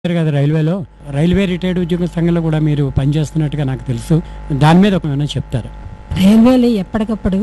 చెప్పారు కదా రైల్వేలో రైల్వే రిటైర్డ్ ఉద్యోగ సంఘంలో కూడా మీరు పనిచేస్తున్నట్టుగా నాకు తెలుసు దాని మీద ఒక ఏమైనా చెప్తారు రైల్వేలు ఎప్పటికప్పుడు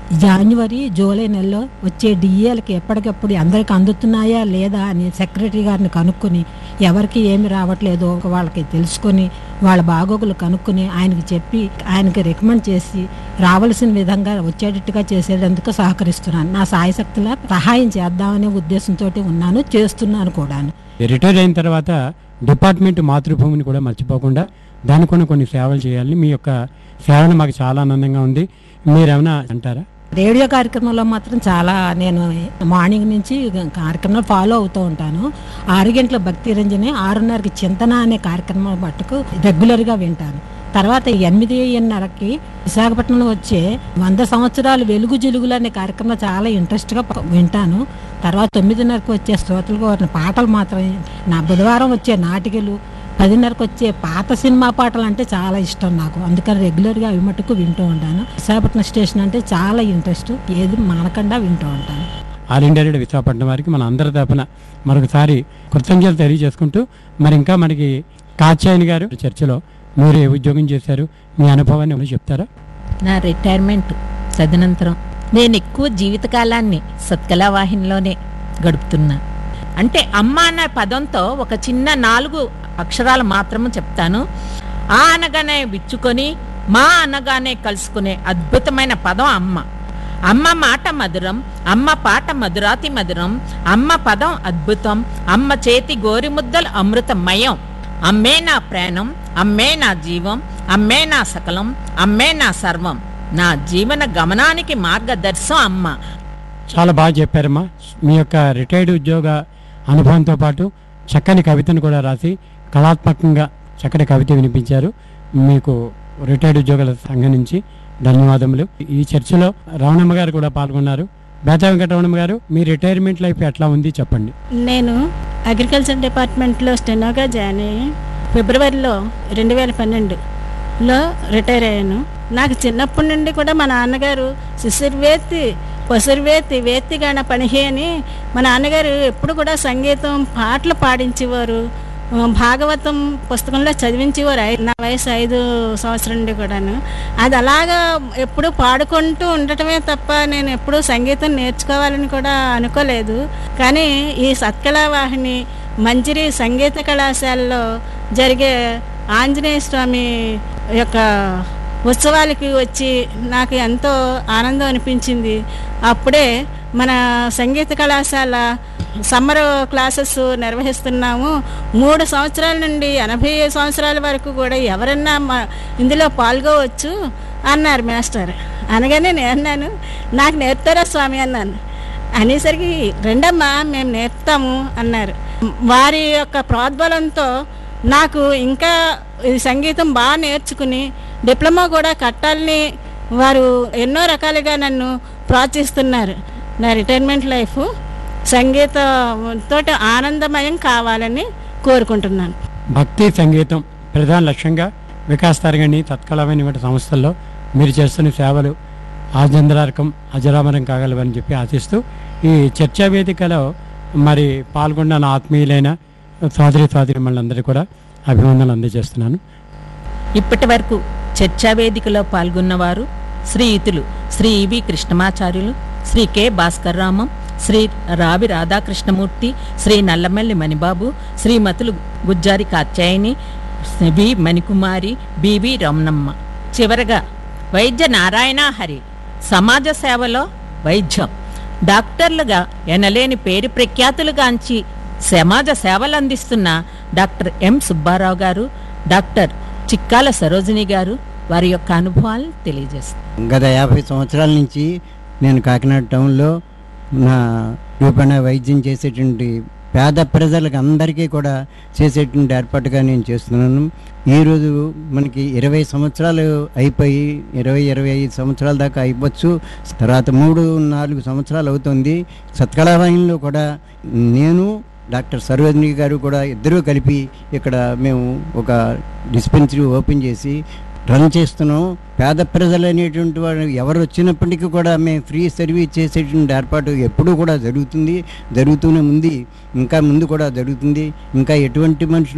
జనవరి జూలై నెలలో వచ్చే డిఏలకి ఎప్పటికప్పుడు అందరికి అందుతున్నాయా లేదా అని సెక్రటరీ గారిని కనుక్కొని ఎవరికి ఏమి రావట్లేదో వాళ్ళకి తెలుసుకొని వాళ్ళ బాగోగులు కనుక్కొని ఆయనకి చెప్పి ఆయనకి రికమెండ్ చేసి రావాల్సిన విధంగా వచ్చేటట్టుగా చేసేందుకు సహకరిస్తున్నాను నా సాయశక్తుల సహాయం చేద్దామనే ఉద్దేశంతో ఉన్నాను చేస్తున్నాను కూడాను రిటైర్ అయిన తర్వాత డిపార్ట్మెంట్ మాతృభూమిని కూడా మర్చిపోకుండా దానికి కూడా కొన్ని సేవలు చేయాలని మీ యొక్క సేవలు మాకు చాలా ఆనందంగా ఉంది మీరేమైనా అంటారా రేడియో కార్యక్రమంలో మాత్రం చాలా నేను మార్నింగ్ నుంచి కార్యక్రమాలు ఫాలో అవుతూ ఉంటాను ఆరు గంటల భక్తి రంజని ఆరున్నరకి చింతన అనే కార్యక్రమం మట్టుకు రెగ్యులర్గా వింటాను తర్వాత ఎనిమిదిన్నరకి విశాఖపట్నంలో వచ్చే వంద సంవత్సరాలు వెలుగు జిలుగులు అనే కార్యక్రమం చాలా ఇంట్రెస్ట్గా వింటాను తర్వాత తొమ్మిదిన్నరకు వచ్చే శ్రోతలకు వారిని పాటలు మాత్రం నా బుధవారం వచ్చే నాటికలు పదిన్నరకు వచ్చే పాత సినిమా పాటలు అంటే చాలా ఇష్టం నాకు అందుకని రెగ్యులర్గా అవి మట్టుకు వింటూ ఉంటాను విశాఖపట్నం స్టేషన్ అంటే చాలా ఇంట్రెస్ట్ ఏది మానకుండా వింటూ ఉంటాను ఆల్ ఇండియా రేడియో విశాఖపట్నం వారికి మన అందరి తరపున మరొకసారి కృతజ్ఞతలు తెలియజేసుకుంటూ మరి ఇంకా మనకి కాచాయని గారు చర్చలో మీరు ఏ ఉద్యోగం చేశారు మీ అనుభవాన్ని ఏమైనా చెప్తారా నా రిటైర్మెంట్ తదనంతరం నేను ఎక్కువ జీవితకాలాన్ని సత్కళా వాహినిలోనే గడుపుతున్నా అంటే అమ్మ అన్న పదంతో ఒక చిన్న నాలుగు అక్షరాలు మాత్రము చెప్తాను ఆ అనగానే విచ్చుకొని మా అనగానే కలుసుకునే అద్భుతమైన పదం అమ్మ అమ్మ మాట మధురం అమ్మ పాట మధురాతి మధురం అమ్మ పదం అద్భుతం అమ్మ చేతి గోరిముద్దలు అమృతమయం అమ్మే నా ప్రాణం అమ్మే నా జీవం అమ్మే నా సకలం అమ్మే నా సర్వం నా జీవన గమనానికి మార్గదర్శం అమ్మ చాలా బాగా చెప్పారమ్మా మీ యొక్క రిటైర్డ్ ఉద్యోగ అనుభవంతో పాటు చక్కని కవితను కూడా రాసి కళాత్మకంగా చక్కటి కవిత వినిపించారు మీకు రిటైర్డ్ ఉద్యోగుల సంఘం నుంచి ధన్యవాదములు ఈ చర్చలో రమణమ్మ గారు కూడా పాల్గొన్నారు బేతా వెంకటరమణమ్మ గారు మీ రిటైర్మెంట్ లైఫ్ ఎట్లా ఉంది చెప్పండి నేను అగ్రికల్చర్ డిపార్ట్మెంట్లో స్టెనోగా జాయిన్ అయ్యి ఫిబ్రవరిలో రెండు వేల పన్నెండులో రిటైర్ అయ్యాను నాకు చిన్నప్పటి నుండి కూడా మా నాన్నగారు శిశుర్వేత్తి పసురువేత్తి వేత్తిగాన పనిహి అని మా నాన్నగారు ఎప్పుడు కూడా సంగీతం పాటలు పాడించేవారు ఆ, భాగవతం పుస్తకంలో చదివించేవారు ఐ- నా వయసు ఐదు సంవత్సరం నుండి కూడాను అది అలాగా ఎప్పుడు పాడుకుంటూ ఉండటమే తప్ప నేను ఎప్పుడూ సంగీతం నేర్చుకోవాలని కూడా అనుకోలేదు కానీ ఈ సత్కళా వాహిని మంజిరి సంగీత కళాశాలలో జరిగే ఆంజనేయ స్వామి యొక్క ఉత్సవాలకి వచ్చి నాకు ఎంతో ఆనందం అనిపించింది అప్పుడే మన సంగీత కళాశాల సమ్మర్ క్లాసెస్ నిర్వహిస్తున్నాము మూడు సంవత్సరాల నుండి ఎనభై సంవత్సరాల వరకు కూడా ఎవరన్నా మా ఇందులో పాల్గొవచ్చు అన్నారు మాస్టర్ అనగానే నేను అన్నాను నాకు నేర్పుతారా స్వామి అన్నాను అనేసరికి రెండమ్మా మేము నేర్పుతాము అన్నారు వారి యొక్క ప్రోద్బలంతో నాకు ఇంకా ఈ సంగీతం బాగా నేర్చుకుని డిప్లొమా కూడా కట్టాలని వారు ఎన్నో రకాలుగా నన్ను ప్రోత్సహిస్తున్నారు నా రిటైర్మెంట్ లైఫ్ సంగీతంతో ఆనందమయం కావాలని కోరుకుంటున్నాను భక్తి సంగీతం ప్రధాన లక్ష్యంగా వికాస్ తరగని తత్కాలమైన వంటి సంస్థల్లో మీరు చేస్తున్న సేవలు ఆజంద్రారకం అజరామరం కాగలవని చెప్పి ఆశిస్తూ ఈ చర్చా వేదికలో మరి పాల్గొన్న నా ఆత్మీయులైన సోదరి సోదరి మళ్ళందరికీ కూడా అభివందనలు అందజేస్తున్నాను ఇప్పటి వరకు చర్చా వేదికలో పాల్గొన్నవారు శ్రీయుతులు శ్రీ ఇవి కృష్ణమాచార్యులు శ్రీ కె భాస్కర్ రామం శ్రీ రావి రాధాకృష్ణమూర్తి శ్రీ నల్లమల్లి మణిబాబు శ్రీమతులు గుజ్జారి కాత్యాయని వి మణికుమారి బివి రమణమ్మ చివరగా వైద్య నారాయణ హరి సమాజ సేవలో వైద్యం డాక్టర్లుగా ఎనలేని పేరు ప్రఖ్యాతులుగాంచి సమాజ సేవలు అందిస్తున్న డాక్టర్ ఎం సుబ్బారావు గారు డాక్టర్ చిక్కాల సరోజిని గారు వారి యొక్క అనుభవాలను తెలియజేస్తారు గత యాభై సంవత్సరాల నుంచి నేను కాకినాడ టౌన్లో నా రూపాన వైద్యం చేసేటువంటి పేద ప్రజలకు అందరికీ కూడా చేసేటువంటి ఏర్పాటుగా నేను చేస్తున్నాను ఈరోజు మనకి ఇరవై సంవత్సరాలు అయిపోయి ఇరవై ఇరవై ఐదు సంవత్సరాల దాకా అయిపోవచ్చు తర్వాత మూడు నాలుగు సంవత్సరాలు అవుతుంది సత్కళావాహినిలో కూడా నేను డాక్టర్ సరోజిని గారు కూడా ఇద్దరూ కలిపి ఇక్కడ మేము ఒక డిస్పెన్సరీ ఓపెన్ చేసి రన్ చేస్తున్నాం పేద ప్రజలు అనేటువంటి వారు ఎవరు వచ్చినప్పటికీ కూడా మేము ఫ్రీ సర్వీస్ చేసేటువంటి ఏర్పాటు ఎప్పుడూ కూడా జరుగుతుంది జరుగుతూనే ఉంది ఇంకా ముందు కూడా జరుగుతుంది ఇంకా ఎటువంటి మనుషులు